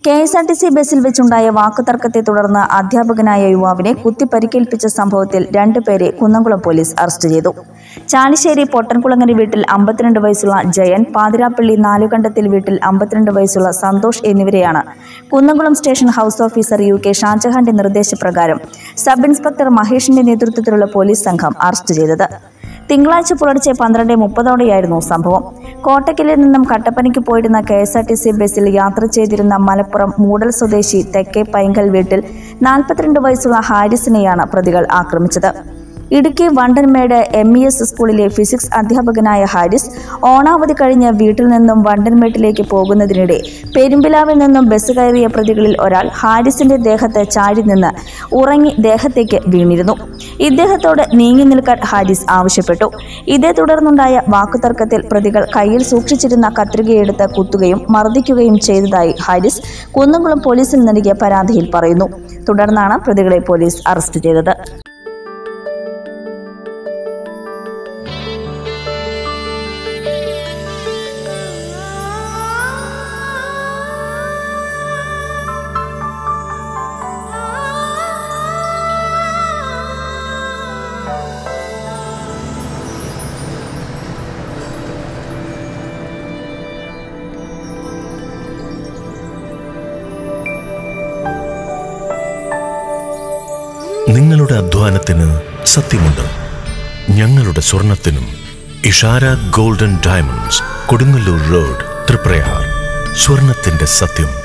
K S R T C ബസ്സിൽ വെച്ചുണ്ടായ വാക്കുതർക്കത്തെ തുടർന്ന് അധ്യാപകനായ യുവാവിനെ കുത്തിപ്പരിക്കേൽപ്പിച്ച സംഭവത്തിൽ രണ്ടുപേരെ കുന്നംകുളം പോലീസ് അറസ്റ്റ് ചെയ്തു ചാലിശ്ശേരി പൊട്ടൻകുളങ്ങര വീട്ടിൽ അമ്പത്തിരണ്ട് വയസ്സുള്ള ജയൻ പാതിരാപ്പള്ളി നാലുകണ്ടത്തിൽ വീട്ടിൽ അമ്പത്തിരണ്ട് വയസ്സുള്ള സന്തോഷ് എന്നിവരെയാണ് Kunnamkulam station house officer U K ഷാജഹാന്റെ നിർദ്ദേശപ്രകാരം സബ് ഇൻസ്പെക്ടർ മഹേഷിന്റെ നേതൃത്വത്തിലുള്ള പോലീസ് സംഘം അറസ്റ്റ് ചെയ്തത് തിങ്കളാഴ്ച പുലർച്ചെ പന്ത്രണ്ട് മുപ്പതോടെയായിരുന്നു സംഭവം കോട്ടക്കലിൽ നിന്നും കട്ടപ്പനയ്ക്ക് പോയിരുന്ന K S R T C ബസ്സിൽ യാത്ര ചെയ്തിരുന്ന മലപ്പുറം മൂടൽ സ്വദേശി തെക്കേ പൈങ്കൽ വീട്ടിൽ നാൽപ്പത്തിരണ്ട് വയസ്സുള്ള ഹാരിസിനെയാണ് പ്രതികൾ ആക്രമിച്ചത് Idukki Vandanmedu M E S സ്കൂളിലെ ഫിസിക്സ് അധ്യാപകനായ ഹാരിസ് ഓണാവധി കഴിഞ്ഞ് വീട്ടിൽ നിന്നും വണ്ടൻമേട്ടിലേക്ക് പോകുന്നതിനിടെ പെരുമ്പിലാവിൽ നിന്നും ബസ് കയറിയ പ്രതികളിൽ ഒരാൾ ഹാരിസിന്റെ ദേഹത്ത് ചാടി നിന്ന് ഉറങ്ങി ദേഹത്തേക്ക് വീണിരുന്നു ഇദ്ദേഹത്തോട് നീങ്ങി നിൽക്കാൻ ഹാരിസ് ആവശ്യപ്പെട്ടു ഇതേ തുടർന്നുണ്ടായ വാക്കുതർക്കത്തിൽ പ്രതികൾ കയ്യിൽ സൂക്ഷിച്ചിരുന്ന കത്രികയെടുത്ത് കുത്തുകയും മർദ്ദിക്കുകയും ചെയ്തതായി ഹാരിസ് കുന്നംകുളം പോലീസിൽ നൽകിയ പരാതിയിൽ പറയുന്നു തുടർന്നാണ് പ്രതികളെ പോലീസ് അറസ്റ്റ് ചെയ്തത് നിങ്ങളുടെ അധ്വാനത്തിന് സത്യമുണ്ട് ഞങ്ങളുടെ സ്വർണത്തിനും Ishara golden diamonds Kodungallur road Thriprayar സ്വർണത്തിന്റെ സത്യം